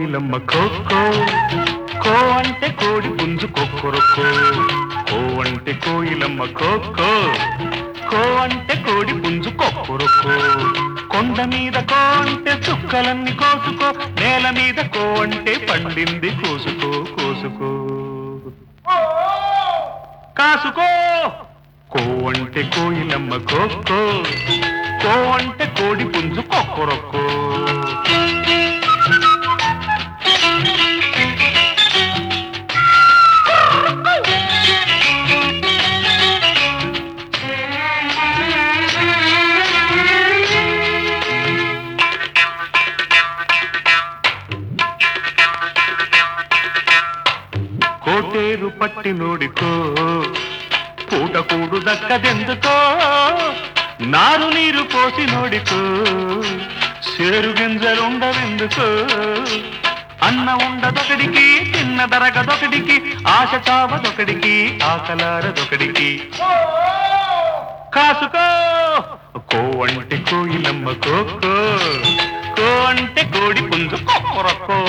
కోయిలమ్మ కోకో కో అంటే కోడి పుంజు కొక్కరొక్కో కో అంటే కోయిలమ్మ కోకో కో అంటే కోడి పుంజు కొక్కరొక్కో కొండ మీద కో అంటే చుక్కలన్నీ కోసుకో నేల మీద కో అంటే పండింది కోసుకో కోసుకో కాసుకో కో అంటే కోయిలమ్మ కోకో కో అంటే కోడి పుంజు కొక్కరొక్కో కోటేరు పట్టి నోడికో పూటకూడు దక్కదెందుకో నారు నీరు పోసి నోడికో సేరు గింజలుండవెందుకో అన్న ఉండదొకడికి తిన్న దరగదొకడికి ఆశ చావదొకడికి ఆకలారదొకడికి కాసుకో కో అంటే కోయిలమ్మ కోకో కో అంటే కోడి పుంజు కొక్కరొక్కో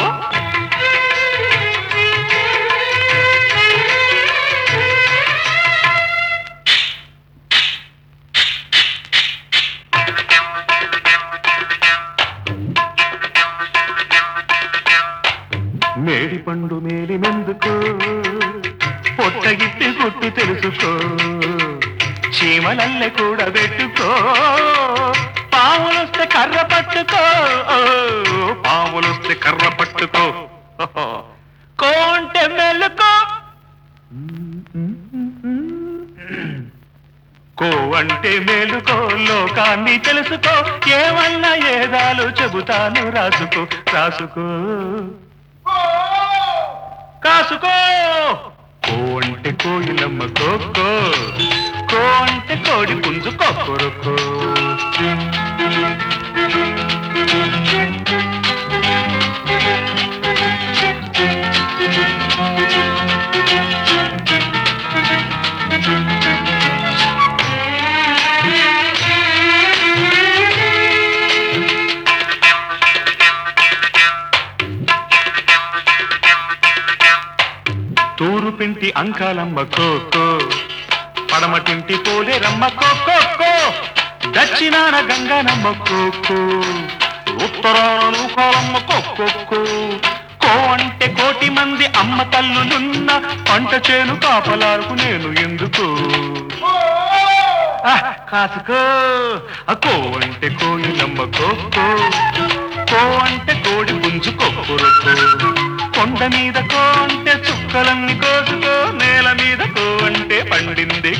మేడి పండు మేలి మెందుకు పొట్టగిట్టి గుట్టు తెలుసుకో చీమలల్లె కూడా పెట్టుకో పాములొస్తే కర్ర పట్టుకో పాములొస్తే కర్ర పట్టుకో కోంటే మెల్లుకో కో అంటే మేలుకో లోకాన్ని తెలుసుకో ఏమన్నా ఏదాలు చెబుతాను రాసుకో రాసుకో కాసుకో కో అంటే కోయిలమ్మ కోకో కో అంటే కోడి పుంజు కొక్కరొక్కో తూరు పింటి అంకాలమ్మ కోకో పడమటింటి పోలే రమ్మ కోకో దక్షిణాన గంగనమ్మ కోకో ఉత్తరాన నూకాలమ్మ కోకో కో అంటే కోటి మంది అమ్మ తల్లులున్న పంట చేను కాపలారుకు నేను ఎందుకు ఆహ్, కాసుకో ఆ కో అంటే కోయిలమ్మ కోకో కో అంటే కోడి పుంజు కొక్కురుకో కొండ మీద కో అంటే చుక్కలన్నీ కోసుకో నేల మీద కో అంటే పండింది